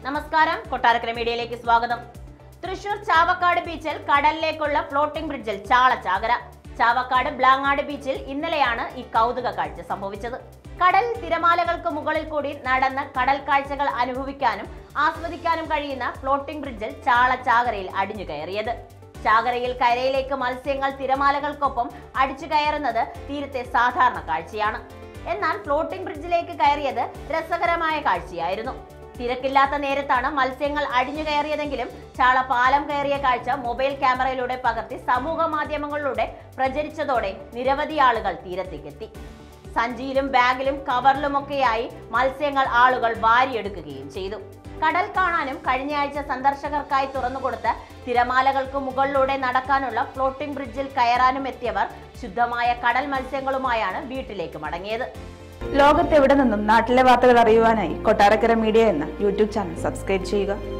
നമസ്കാരം കൊട്ടാരക്കര മീഡിയയിലേക്ക് സ്വാഗതം തൃശൂർ ചാവക്കാട് ബീച്ചിൽ കടലിലേക്കുള്ള ഫ്ലോട്ടിംഗ് ബ്രിഡ്ജിൽ ചാളച്ചാകര ചാവക്കാട് ബ്ലാങ്ങാട് ബീച്ചിൽ ഇന്നലെയാണ് ഈ കൗതുക കാഴ്ച സംഭവിച്ചത് കടൽ തിരമാലകൾക്ക് മുകളിൽ കൂടി നടന്ന കടൽ കാഴ്ചകൾ അനുഭവിക്കാനും ആസ്വദിക്കാനും കഴിയുന്ന ഫ്ലോട്ടിംഗ് ബ്രിഡ്ജിൽ ചാളച്ചാകരയിൽ അടിഞ്ഞു കയറിയത് ചാകരയിൽ കരയിലേക്ക് മത്സ്യങ്ങൾ തിരമാലകൾക്കൊപ്പം അടിച്ചു കയറുന്നത് തീരത്തെ സാധാരണ കാഴ്ചയാണ് എന്നാൽ ഫ്ലോട്ടിംഗ് ബ്രിഡ്ജിലേക്ക് കയറിയത് രസകരമായ കാഴ്ചയായിരുന്നു തിരക്കില്ലാത്ത നേരത്താണ് മത്സ്യങ്ങൾ അടിഞ്ഞു കയറിയതെങ്കിലും ചാള പാലം കയറിയ കാഴ്ച മൊബൈൽ ക്യാമറയിലൂടെ പകർത്തി സമൂഹ മാധ്യമങ്ങളിലൂടെ പ്രചരിച്ചതോടെ നിരവധി ആളുകൾ തീരത്തേക്കെത്തി സഞ്ചിയിലും ബാഗിലും കവറിലുമൊക്കെയായി മത്സ്യങ്ങൾ ആളുകൾ വാരിയെടുക്കുകയും ചെയ്തു കടൽ കാണാനും കഴിഞ്ഞയാഴ്ച സന്ദർശകർക്കായി തുറന്നുകൊടുത്ത തിരമാലകൾക്ക് മുകളിലൂടെ നടക്കാനുള്ള ഫ്ലോട്ടിംഗ് ബ്രിഡ്ജിൽ കയറാനും എത്തിയവർ ശുദ്ധമായ കടൽ മത്സ്യങ്ങളുമായാണ് വീട്ടിലേക്ക് മടങ്ങിയത് ലോകത്തെവിടെ നിന്നും നാട്ടിലെ വാർത്തകൾ അറിയുവാനായി കൊട്ടാരക്കര മീഡിയ എന്ന യൂട്യൂബ് ചാനൽ സബ്സ്ക്രൈബ് ചെയ്യുക